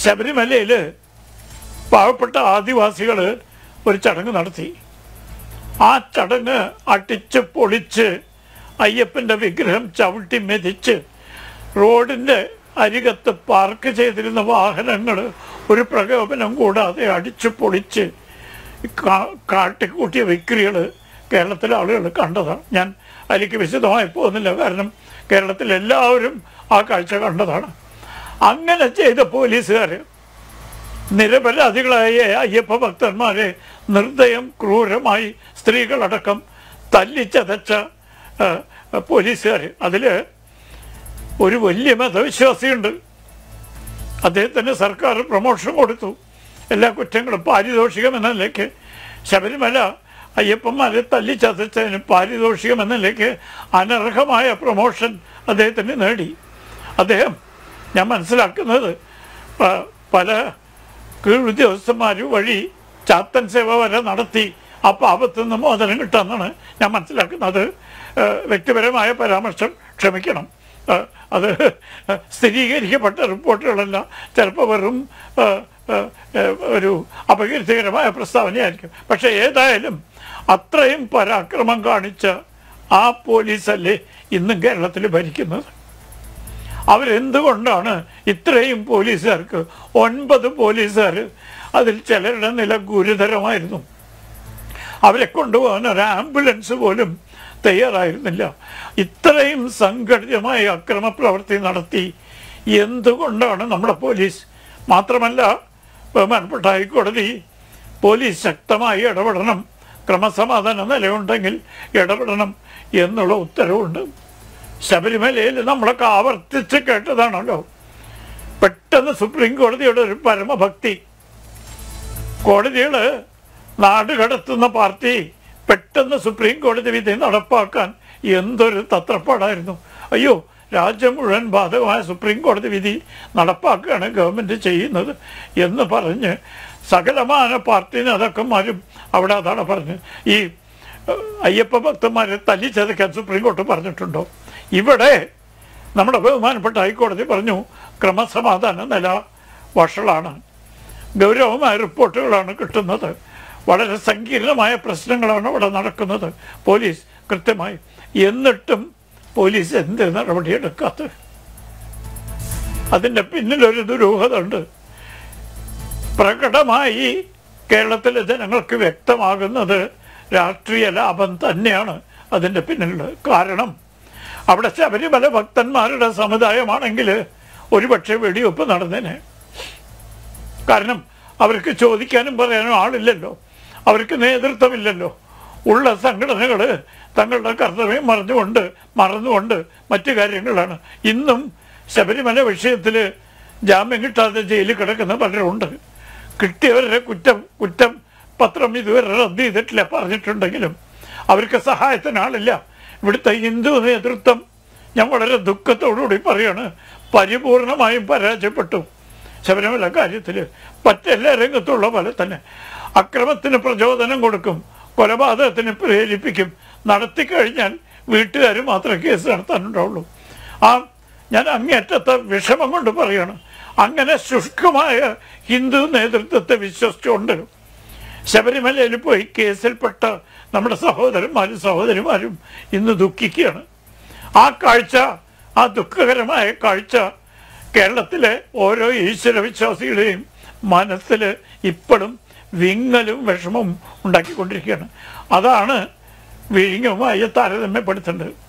ശബരിമലയിൽ പാവപ്പെട്ട ആദിവാസികൾ ഒരു ചടങ്ങ് നടത്തി ആ ചടങ്ങ് അടിച്ച് പൊളിച്ച് അയ്യപ്പൻ്റെ വിഗ്രഹം ചവിട്ടി മെതിച്ച് റോഡിൻ്റെ അരികത്ത് പാർക്ക് ചെയ്തിരുന്ന വാഹനങ്ങൾ ഒരു പ്രകോപനം കൂടാതെ അടിച്ചു പൊളിച്ച് കാ- കാട്ടിക്കൂട്ടിയ വിക്രികൾ കേരളത്തിലെ ആളുകൾ കണ്ടതാണ് ഞാൻ അതിലേക്ക് വിശദമായി പോകുന്നില്ല കാരണം കേരളത്തിൽ എല്ലാവരും ആ കാഴ്ച കണ്ടതാണ് അങ്ങനെ ചെയ്ത പോലീസുകാർ നിരപരാധികളായ അയ്യപ്പ ഭക്തന്മാരെ നിർദ്ദയം ക്രൂരമായി സ്ത്രീകളടക്കം തല്ലിച്ചതച്ച പോലീസുകാർ അതിൽ ഒരു വലിയ മതവിശ്വാസിയുണ്ട് അദ്ദേഹത്തിന് സർക്കാർ പ്രൊമോഷൻ കൊടുത്തു എല്ലാ കുറ്റങ്ങളും പാരിതോഷികം എന്ന നിലയ്ക്ക് ശബരിമല അയ്യപ്പന്മാരെ തല്ലിച്ചതച്ചതിന് പാരിതോഷികം എന്ന നിലയ്ക്ക് അനർഹമായ പ്രൊമോഷൻ അദ്ദേഹത്തിന് നേടി അദ്ദേഹം ഞാൻ മനസ്സിലാക്കുന്നത് പ- പല കീഴുദ്യോഗസ്ഥന്മാർ വഴി ചാത്തൻ സേവ വരെ നടത്തി ആ പാപത്തിൽ നിന്ന് മോചനം കിട്ടാമെന്നാണ് ഞാൻ മനസ്സിലാക്കുന്നത് ഏഹ് വ്യക്തിപരമായ പരാമർശം ക്ഷമിക്കണം ഏഹ് അത് സ്ഥിരീകരിക്കപ്പെട്ട റിപ്പോർട്ടുകളല്ല ചിലപ്പോൾ വെറും ഏഹ്, ഏഹ്, ഏഹ്, ഒരു അപകീർത്തികരമായ പ്രസ്താവനയായിരിക്കും പക്ഷേ ഏതായാലും അത്രയും പരാക്രമം കാണിച്ച ആ പോലീസല്ലേ ഇന്നും കേരളത്തിൽ ഭരിക്കുന്നത് അവരെന്തുകൊണ്ടാണ് ഇത്രയും പോലീസുകാർക്ക് ഒൻപത് പോലീസുകാർ അതിൽ ചിലരുടെ നില ഗുരുതരമായിരുന്നു അവരെ കൊണ്ടുപോകാൻ ഒരു ആംബുലൻസ് പോലും തയ്യാറായിരുന്നില്ല ഇത്രയും സംഘടിതമായ അക്രമ പ്രവൃത്തി നടത്തി എന്തുകൊണ്ടാണ് നമ്മുടെ പോലീസ് മാത്രമല്ല ബഹുമാനപ്പെട്ട ഹൈക്കോടതി പോലീസ് ശക്തമായി ഇടപെടണം ക്രമസമാധാന നിലയുണ്ടെങ്കിൽ ഇടപെടണം എന്നുള്ള ഉത്തരവുണ്ട് ശബരിമലയിൽ നമ്മളൊക്കെ ആവർത്തിച്ച് കേട്ടതാണല്ലോ പെട്ടെന്ന് സുപ്രീം കോടതിയുടെ ഒരു പരമഭക്തി കോടതികള് നാട് കടത്തുന്ന പാർട്ടി പെട്ടെന്ന് സുപ്രീം കോടതി വിധി നടപ്പാക്കാൻ എന്തൊരു തത്രപ്പാടായിരുന്നു അയ്യോ രാജ്യം മുഴുവൻ ബാധകമായ സുപ്രീം കോടതി വിധി നടപ്പാക്കുകയാണ് ഗവൺമെന്റ് ചെയ്യുന്നത് എന്ന് പറഞ്ഞ് സകലമാന പാർട്ടി നേതാക്കന്മാരും അവിടെ അതാണ് പറഞ്ഞ് ഈ ഏഹ്, അയ്യപ്പ ഭക്തന്മാരെ തല്ലി ചതയ്ക്കാൻ സുപ്രീം കോടതി പറഞ്ഞിട്ടുണ്ടോ ഇവിടെ നമ്മുടെ ബഹുമാനപ്പെട്ട ഹൈക്കോടതി പറഞ്ഞു ക്രമസമാധാന നില വഷളാണ് ഗൗരവമായ റിപ്പോർട്ടുകളാണ് കിട്ടുന്നത് വളരെ സങ്കീർണമായ പ്രശ്നങ്ങളാണ് അവിടെ നടക്കുന്നത് പോലീസ് കൃത്യമായി എന്നിട്ടും പോലീസ് എന്ത് നടപടിയെടുക്കാത്തത് അതിൻ്റെ പിന്നിലൊരു ദുരൂഹത ഉണ്ട് പ്രകടമായി കേരളത്തിലെ ജനങ്ങൾക്ക് വ്യക്തമാകുന്നത് രാഷ്ട്രീയ ലാഭം തന്നെയാണ് അതിൻ്റെ പിന്നിലുള്ളത് കാരണം അവിടെ ശബരിമല ഭക്തന്മാരുടെ സമുദായമാണെങ്കിൽ ഒരുപക്ഷെ വെടിവെപ്പ് നടന്നേനെ കാരണം അവർക്ക് ചോദിക്കാനും പറയാനും ആളില്ലല്ലോ അവർക്ക് നേതൃത്വമില്ലല്ലോ ഉള്ള സംഘടനകൾ തങ്ങളുടെ കർത്തവ്യം മറന്നുകൊണ്ട് മറന്നുകൊണ്ട് മറ്റു കാര്യങ്ങളാണ് ഇന്നും ശബരിമല വിഷയത്തിൽ ജാമ്യം കിട്ടാതെ ജയിലിൽ കിടക്കുന്ന പലരുണ്ട് കിട്ടിയവരുടെ കുറ്റം കുറ്റം പത്രം ഇതുവരെ റദ്ദ് ചെയ്തിട്ടില്ല പറഞ്ഞിട്ടുണ്ടെങ്കിലും അവർക്ക് സഹായത്തിന് ആളില്ല ഇവിടുത്തെ ഹിന്ദു നേതൃത്വം ഞാൻ വളരെ ദുഃഖത്തോടുകൂടി പറയാണ് പരിപൂർണമായും പരാജയപ്പെട്ടു ശബരിമല കാര്യത്തിൽ മറ്റെല്ലാ രംഗത്തുള്ള പോലെ തന്നെ അക്രമത്തിന് പ്രചോദനം കൊടുക്കും കൊലപാതകത്തിന് പ്രേരിപ്പിക്കും നടത്തിക്കഴിഞ്ഞാൽ വീട്ടുകാർ മാത്രമേ കേസ് നടത്താനുണ്ടാവുള്ളൂ ആ ഞാൻ അങ്ങേറ്റത്തെ വിഷമം കൊണ്ട് പറയാണ് അങ്ങനെ ശുഷ്കമായ ഹിന്ദു നേതൃത്വത്തെ വിശ്വസിച്ചുകൊണ്ട് ശബരിമലയിൽ പോയി കേസിൽപ്പെട്ട നമ്മുടെ സഹോദരന്മാരും സഹോദരിമാരും ഇന്ന് ദുഃഖിക്കുകയാണ് ആ കാഴ്ച ആ ദുഃഖകരമായ കാഴ്ച കേരളത്തിലെ ഓരോ ഈശ്വരവിശ്വാസികളുടെയും മനസ്സിൽ ഇപ്പോഴും വിങ്ങലും വിഷമവും ഉണ്ടാക്കിക്കൊണ്ടിരിക്കുകയാണ് അതാണ് വിഴിഞ്ഞുമായി താരതമ്യപ്പെടുത്തേണ്ടത്